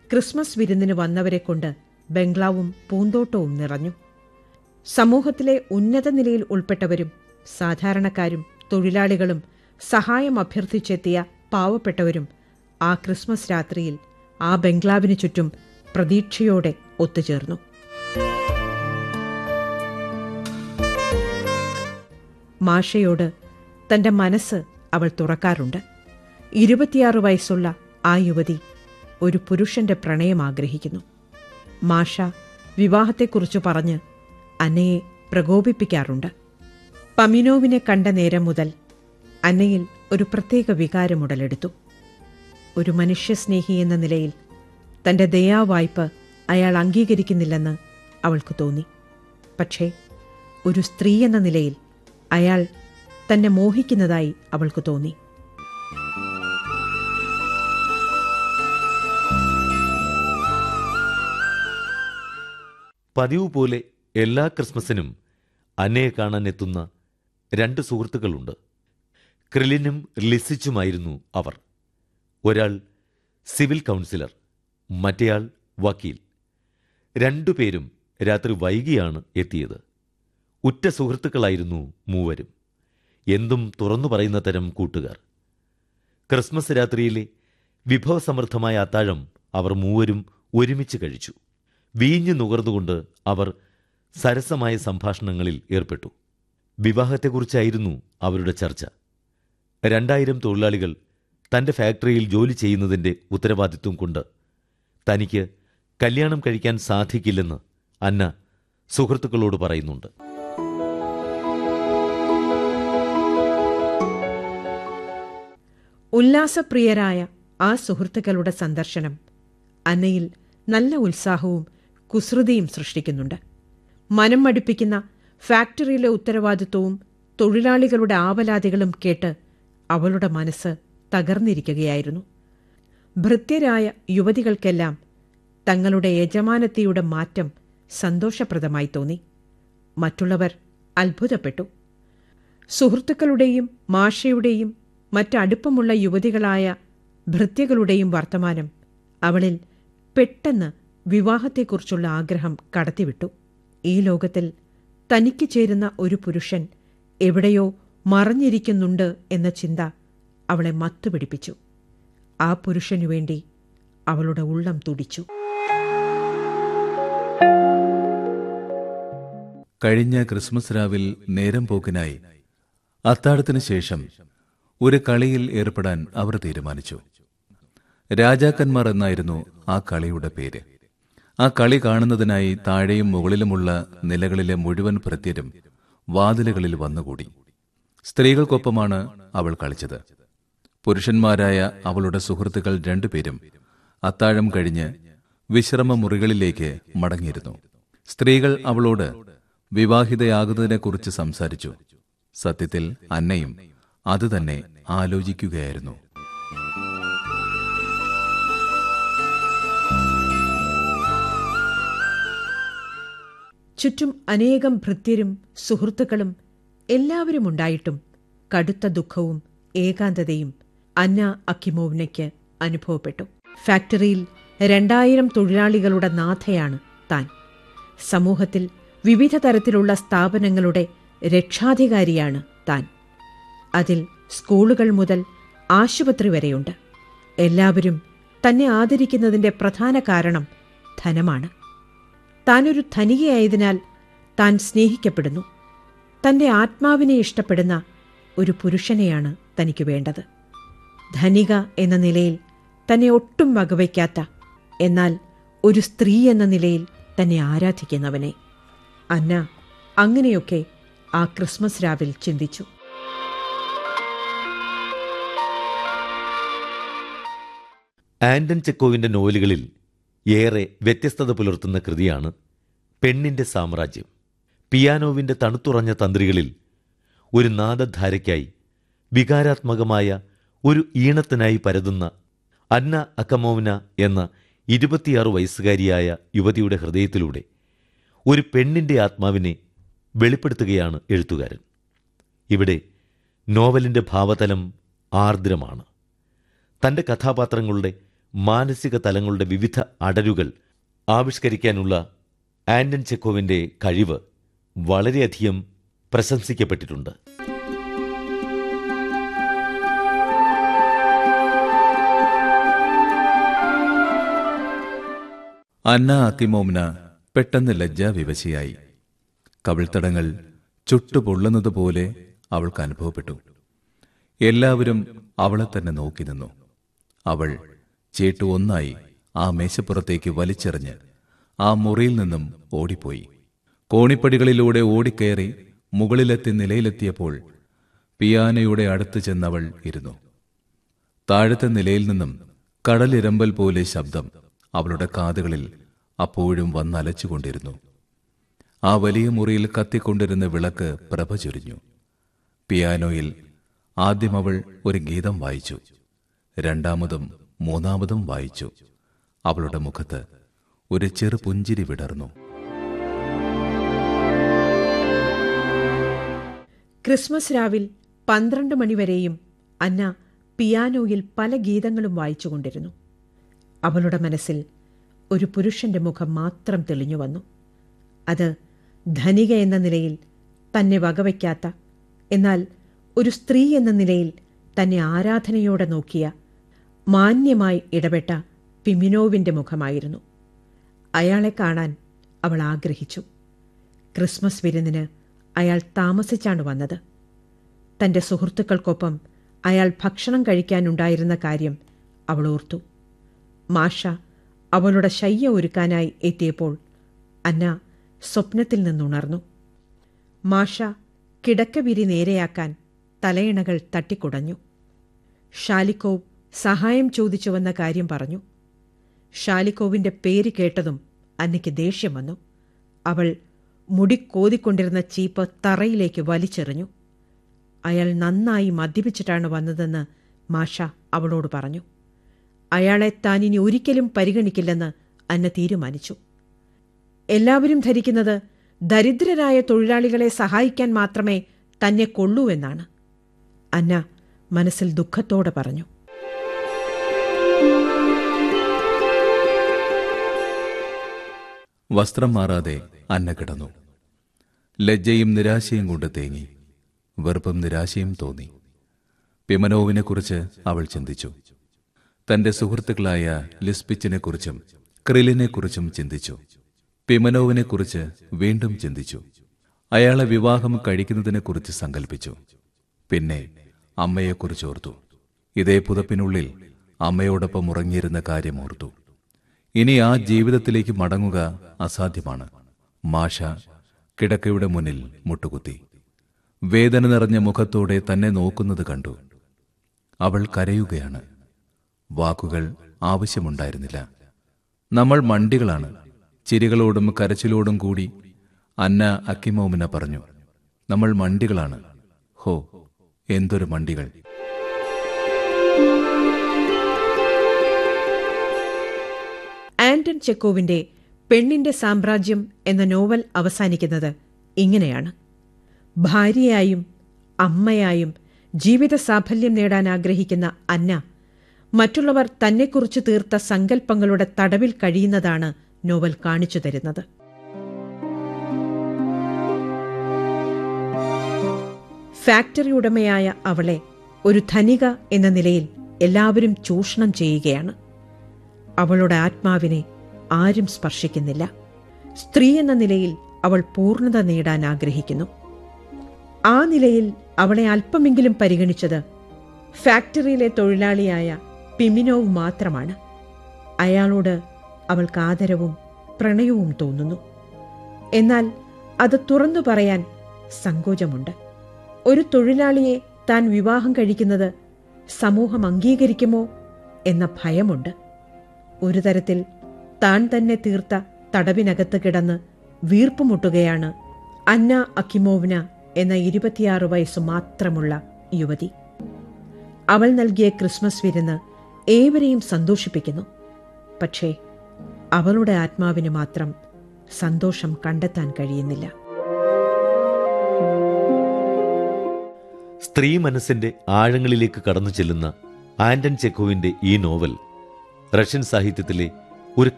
Christmas വിരുന്നിന് വന്നവരെ കൊണ്ട് ബംഗ്ലാവും പൂന്തോട്ടവും നിറഞ്ഞു സമൂഹത്തിലെ ഉന്നത നിലയിൽ ഉൾപ്പെട്ടവരും സാധാരണക്കാരും തൊഴിലാളികളും സഹായം അഭ്യർത്ഥിച്ചെത്തിയ പാവപ്പെട്ടവരും ആ ക്രിസ്മസ് രാത്രിയിൽ ആ ബംഗ്ലാവിന് ചുറ്റും പ്രതീക്ഷയോടെ ഒത്തുചേർന്നു മാഷയോട് തന്റെ മനസ്സ് അവൾ തുറക്കാറുണ്ട് ഇരുപത്തിയാറ് വയസ്സുള്ള ആ യുവതി ഒരു പുരുഷന്റെ പ്രണയം ആഗ്രഹിക്കുന്നു മാഷ വിവാഹത്തെക്കുറിച്ച് പറഞ്ഞ് അന്നയെ പ്രകോപിപ്പിക്കാറുണ്ട് പമിനോവിനെ കണ്ട നേരം മുതൽ അന്നയിൽ ഒരു പ്രത്യേക വികാരമുടലെടുത്തു ഒരു മനുഷ്യസ്നേഹി എന്ന നിലയിൽ തന്റെ ദയാവായ്പ അയാൾ അംഗീകരിക്കുന്നില്ലെന്ന് അവൾക്ക് തോന്നി പക്ഷേ ഒരു സ്ത്രീ എന്ന നിലയിൽ അയാൾ തന്നെ മോഹിക്കുന്നതായി അവൾക്ക് തോന്നി പതിവ് പോലെ എല്ലാ ക്രിസ്മസിനും അന്നയെ കാണാൻ എത്തുന്ന രണ്ട് സുഹൃത്തുക്കളുണ്ട് ക്രിലിനും ലിസിച്ചുമായിരുന്നു അവർ ഒരാൾ സിവിൽ കൗൺസിലർ മറ്റേയാൾ വക്കീൽ രണ്ടുപേരും രാത്രി വൈകിയാണ് എത്തിയത് ഉറ്റ സുഹൃത്തുക്കളായിരുന്നു മൂവരും എന്തും തുറന്നു പറയുന്ന തരം കൂട്ടുകാർ ക്രിസ്മസ് രാത്രിയിലെ വിഭവസമൃദ്ധമായ അത്താഴം അവർ മൂവരും ഒരുമിച്ച് കഴിച്ചു വീഞ്ഞു നുകർന്നുകൊണ്ട് അവർ സരസമായ സംഭാഷണങ്ങളിൽ ഏർപ്പെട്ടു വിവാഹത്തെക്കുറിച്ചായിരുന്നു അവരുടെ ചർച്ച രണ്ടായിരം തൊഴിലാളികൾ തന്റെ ഫാക്ടറിയിൽ ജോലി ചെയ്യുന്നതിന്റെ ഉത്തരവാദിത്വം കൊണ്ട് തനിക്ക് കല്യാണം കഴിക്കാൻ സാധിക്കില്ലെന്ന് അന്ന സുഹൃത്തുക്കളോട് പറയുന്നുണ്ട് ഉല്ലാസപ്രിയരായ ആ സുഹൃത്തുക്കളുടെ സന്ദർശനം അന്നയിൽ നല്ല ഉത്സാഹവും കുസൃതിയും സൃഷ്ടിക്കുന്നുണ്ട് മനം മടുപ്പിക്കുന്ന ഫാക്ടറിയിലെ ഉത്തരവാദിത്വവും തൊഴിലാളികളുടെ ആവലാതികളും കേട്ട് അവളുടെ മനസ്സ് തകർന്നിരിക്കുകയായിരുന്നു ഭൃത്യരായ യുവതികൾക്കെല്ലാം തങ്ങളുടെ യജമാനത്തിയുടെ മാറ്റം സന്തോഷപ്രദമായി തോന്നി മറ്റുള്ളവർ അത്ഭുതപ്പെട്ടു സുഹൃത്തുക്കളുടെയും മാഷയുടെയും മറ്റടുപ്പമുള്ള യുവതികളായ ഭൃത്യകളുടെയും വർത്തമാനം അവളിൽ പെട്ടെന്ന് വിവാഹത്തെക്കുറിച്ചുള്ള ആഗ്രഹം കടത്തിവിട്ടു ഈ ലോകത്തിൽ തനിക്ക് ചേരുന്ന ഒരു പുരുഷൻ എവിടെയോ മറഞ്ഞിരിക്കുന്നുണ്ട് എന്ന ചിന്ത അവളെ മത്തുപിടിപ്പിച്ചു ആ പുരുഷനു വേണ്ടി അവളുടെ ഉള്ളം തുടിച്ചു കഴിഞ്ഞ ക്രിസ്മസ് രാവിൽ നേരം പോക്കിനായി അത്താഴത്തിന് ശേഷം ഒരു കളിയിൽ ഏർപ്പെടാൻ അവർ തീരുമാനിച്ചു രാജാക്കന്മാർ എന്നായിരുന്നു ആ കളിയുടെ പേര് ആ കളി കാണുന്നതിനായി താഴെയും മുകളിലുമുള്ള നിലകളിലെ മുഴുവൻ ഭൃത്യരും വാതിലുകളിൽ വന്നുകൂടി സ്ത്രീകൾക്കൊപ്പമാണ് അവൾ കളിച്ചത് പുരുഷന്മാരായ അവളുടെ സുഹൃത്തുക്കൾ രണ്ടുപേരും അത്താഴം കഴിഞ്ഞ് വിശ്രമ മുറികളിലേക്ക് മടങ്ങിയിരുന്നു സ്ത്രീകൾ അവളോട് വിവാഹിതയാകുന്നതിനെക്കുറിച്ച് സംസാരിച്ചു സത്യത്തിൽ അന്നയും അതുതന്നെ ആലോചിക്കുകയായിരുന്നു ചുറ്റും അനേകം ഭൃത്യരും സുഹൃത്തുക്കളും എല്ലാവരും ഉണ്ടായിട്ടും കടുത്ത ദുഃഖവും ഏകാന്തതയും അന്ന അക്കിമോവ്നയ്ക്ക് അനുഭവപ്പെട്ടു ഫാക്ടറിയിൽ രണ്ടായിരം തൊഴിലാളികളുടെ നാഥയാണ് താൻ സമൂഹത്തിൽ വിവിധ തരത്തിലുള്ള സ്ഥാപനങ്ങളുടെ രക്ഷാധികാരിയാണ് താൻ അതിൽ സ്കൂളുകൾ മുതൽ ആശുപത്രി വരെയുണ്ട് എല്ലാവരും തന്നെ ആദരിക്കുന്നതിന്റെ പ്രധാന കാരണം ധനമാണ് താനൊരു ധനികയായതിനാൽ താൻ സ്നേഹിക്കപ്പെടുന്നു തന്റെ ആത്മാവിനെ ഇഷ്ടപ്പെടുന്ന ഒരു പുരുഷനെയാണ് തനിക്ക് വേണ്ടത് ധനിക എന്ന നിലയിൽ തന്നെ ഒട്ടും വകവയ്ക്കാത്ത എന്നാൽ ഒരു സ്ത്രീ എന്ന നിലയിൽ തന്നെ ആരാധിക്കുന്നവനെ അന്ന അങ്ങനെയൊക്കെ ആ ക്രിസ്മസ് രാവിൽ ചിന്തിച്ചു ആന്റൺ ചെക്കോവിന്റെ നോവലുകളിൽ ഏറെ വ്യത്യസ്തത പുലർത്തുന്ന കൃതിയാണ് പെണ്ണിന്റെ സാമ്രാജ്യം പിയാനോവിന്റെ തണുത്തുറഞ്ഞ തന്ത്രികളിൽ ഒരു നാദധാരയ്ക്കായി വികാരാത്മകമായ ഒരു ഈണത്തിനായി പരതുന്ന അന്ന അക്കമോവന എന്ന ഇരുപത്തിയാറ് വയസ്സുകാരിയായ യുവതിയുടെ ഹൃദയത്തിലൂടെ ഒരു പെണ്ണിന്റെ ആത്മാവിനെ വെളിപ്പെടുത്തുകയാണ് എഴുത്തുകാരൻ ഇവിടെ നോവലിന്റെ ഭാവതലം ആർദ്രമാണ് തന്റെ കഥാപാത്രങ്ങളുടെ മാനസിക തലങ്ങളുടെ വിവിധ അടരുകൾ ആവിഷ്കരിക്കാനുള്ള ആൻഡൻ ചെക്കോവിന്റെ കഴിവ് വളരെയധികം പ്രശംസിക്കപ്പെട്ടിട്ടുണ്ട് അന്ന അക്കിമോമിന പെട്ടെന്ന് ലജ്ജാവിവശയായി കവിൾത്തടങ്ങൾ ചുട്ടുപൊള്ളുന്നതുപോലെ അവൾക്ക് അനുഭവപ്പെട്ടു എല്ലാവരും അവളെ തന്നെ നോക്കി നിന്നു അവൾ ചേട്ടു ഒന്നായി ആ മേശപ്പുറത്തേക്ക് വലിച്ചെറിഞ്ഞ് ആ മുറിയിൽ നിന്നും ഓടിപ്പോയി കോണിപ്പടികളിലൂടെ ഓടിക്കയറി മുകളിലെത്തി നിലയിലെത്തിയപ്പോൾ പിയാനയുടെ അടുത്ത് ചെന്നവൾ ഇരുന്നു താഴത്തെ നിലയിൽ നിന്നും കടലിരമ്പൽ പോലെ ശബ്ദം അവളുടെ കാതുകളിൽ അപ്പോഴും വന്നലച്ചുകൊണ്ടിരുന്നു ആ വലിയ മുറിയിൽ കത്തിക്കൊണ്ടിരുന്ന വിളക്ക് പ്രഭ ചൊരിഞ്ഞു പിയാനോയിൽ ആദ്യം അവൾ ഒരു ഗീതം വായിച്ചു രണ്ടാമതും മൂന്നാമതും വായിച്ചു അവളുടെ മുഖത്ത് ഒരു ചെറു പുഞ്ചിരി വിടർന്നു ക്രിസ്മസ് രാവിൽ പന്ത്രണ്ട് മണിവരെയും അന്ന പിയാനോയിൽ പല ഗീതങ്ങളും വായിച്ചുകൊണ്ടിരുന്നു അവളുടെ മനസ്സിൽ ഒരു പുരുഷന്റെ മുഖം മാത്രം തെളിഞ്ഞു വന്നു അത് ധനിക എന്ന നിലയിൽ തന്നെ വകവയ്ക്കാത്ത എന്നാൽ ഒരു സ്ത്രീ എന്ന നിലയിൽ തന്നെ ആരാധനയോടെ നോക്കിയ മാന്യമായി ഇടപെട്ട പിമിനോവിന്റെ മുഖമായിരുന്നു അയാളെ കാണാൻ അവൾ ആഗ്രഹിച്ചു ക്രിസ്മസ് വിരുന്നിന് അയാൾ താമസിച്ചാണ് വന്നത് തന്റെ സുഹൃത്തുക്കൾക്കൊപ്പം അയാൾ ഭക്ഷണം കഴിക്കാനുണ്ടായിരുന്ന കാര്യം അവൾ ഓർത്തു മാഷ അവളുടെ ശയ്യ ഒരുക്കാനായി എത്തിയപ്പോൾ അന്ന സ്വപ്നത്തിൽ നിന്നുണർന്നു മാഷ കിടക്കവിരി നേരെയാക്കാൻ തലയിണകൾ തട്ടിക്കുടഞ്ഞു ഷാലിക്കോവ് സഹായം ചോദിച്ചുവെന്ന കാര്യം പറഞ്ഞു ഷാലിക്കോവിന്റെ പേര് കേട്ടതും അന്നയ്ക്ക് ദേഷ്യം വന്നു അവൾ മുടി കോതിക്കൊണ്ടിരുന്ന ചീപ്പ് തറയിലേക്ക് വലിച്ചെറിഞ്ഞു അയാൾ നന്നായി മദ്യപിച്ചിട്ടാണ് വന്നതെന്ന് മാഷ അവളോട് പറഞ്ഞു അയാളെ താൻ ഇനി ഒരിക്കലും പരിഗണിക്കില്ലെന്ന് അന്ന തീരുമാനിച്ചു എല്ലാവരും ധരിക്കുന്നത് ദരിദ്രരായ തൊഴിലാളികളെ സഹായിക്കാൻ മാത്രമേ തന്നെ കൊള്ളൂ എന്നാണ് അന്ന മനസ്സിൽ ദുഃഖത്തോടെ പറഞ്ഞു വസ്ത്രം മാറാതെ അന്ന കിടന്നു ലജ്ജയും നിരാശയും കൊണ്ട് തേങ്ങി വെറുപ്പും നിരാശയും തോന്നി പിമനോവിനെക്കുറിച്ച് അവൾ ചിന്തിച്ചു തന്റെ സുഹൃത്തുക്കളായ ലിസ്പിച്ചിനെക്കുറിച്ചും ക്രിലിനെക്കുറിച്ചും ചിന്തിച്ചു പിമനോവിനെക്കുറിച്ച് വീണ്ടും ചിന്തിച്ചു അയാളെ വിവാഹം കഴിക്കുന്നതിനെക്കുറിച്ച് സങ്കല്പിച്ചു പിന്നെ അമ്മയെക്കുറിച്ച് ഓർത്തു ഇതേ പുതപ്പിനുള്ളിൽ അമ്മയോടൊപ്പം ഉറങ്ങിയിരുന്ന കാര്യം ഓർത്തു ഇനി ആ ജീവിതത്തിലേക്ക് മടങ്ങുക അസാധ്യമാണ് മാഷ കിടക്കയുടെ മുന്നിൽ മുട്ടുകുത്തി വേദന നിറഞ്ഞ മുഖത്തോടെ തന്നെ നോക്കുന്നത് കണ്ടു അവൾ കരയുകയാണ് വാക്കുകൾ ആവശ്യമുണ്ടായിരുന്നില്ല നമ്മൾ മണ്ടികളാണ് ചിരികളോടും കരച്ചിലോടും കൂടി അന്ന അക്കിമോമിന പറഞ്ഞു നമ്മൾ മണ്ടികളാണ് ഹോ എന്തൊരു മണ്ടികൾ ആന്റൺ ചെക്കോവിന്റെ പെണ്ണിന്റെ സാമ്രാജ്യം എന്ന നോവൽ അവസാനിക്കുന്നത് ഇങ്ങനെയാണ് ഭാര്യയായും അമ്മയായും ജീവിത സാഫല്യം നേടാൻ ആഗ്രഹിക്കുന്ന അന്ന മറ്റുള്ളവർ തന്നെക്കുറിച്ച് തീർത്ത സങ്കല്പങ്ങളുടെ തടവിൽ കഴിയുന്നതാണ് നോവൽ കാണിച്ചു തരുന്നത് ഫാക്ടറി ഉടമയായ അവളെ ഒരു ധനിക എന്ന നിലയിൽ എല്ലാവരും ചൂഷണം ചെയ്യുകയാണ് അവളുടെ ആത്മാവിനെ ആരും സ്പർശിക്കുന്നില്ല സ്ത്രീ എന്ന നിലയിൽ അവൾ പൂർണ്ണത നേടാൻ ആഗ്രഹിക്കുന്നു ആ നിലയിൽ അവളെ അല്പമെങ്കിലും പരിഗണിച്ചത് ഫാക്ടറിയിലെ തൊഴിലാളിയായ പിമിനോവ് മാത്രമാണ് അയാളോട് അവൾക്ക് ആദരവും പ്രണയവും തോന്നുന്നു എന്നാൽ അത് തുറന്നു പറയാൻ സങ്കോചമുണ്ട് ഒരു തൊഴിലാളിയെ താൻ വിവാഹം കഴിക്കുന്നത് സമൂഹം അംഗീകരിക്കുമോ എന്ന ഭയമുണ്ട് ഒരു തരത്തിൽ താൻ തന്നെ തീർത്ത തടവിനകത്ത് കിടന്ന് വീർപ്പുമുട്ടുകയാണ് അന്ന അക്കിമോവ്ന എന്ന ഇരുപത്തിയാറ് വയസ്സ് മാത്രമുള്ള യുവതി അവൾ നൽകിയ ക്രിസ്മസ് വിരുന്ന് ഏവരെയും സന്തോഷിപ്പിക്കുന്നു പക്ഷേ അവളുടെ ആത്മാവിന് മാത്രം സന്തോഷം കണ്ടെത്താൻ കഴിയുന്നില്ല സ്ത്രീ മനസ്സിന്റെ ആഴങ്ങളിലേക്ക് കടന്നു ചെല്ലുന്ന ആന്റൺ ചെക്കോവിന്റെ ഈ നോവൽ റഷ്യൻ സാഹിത്യത്തിലെ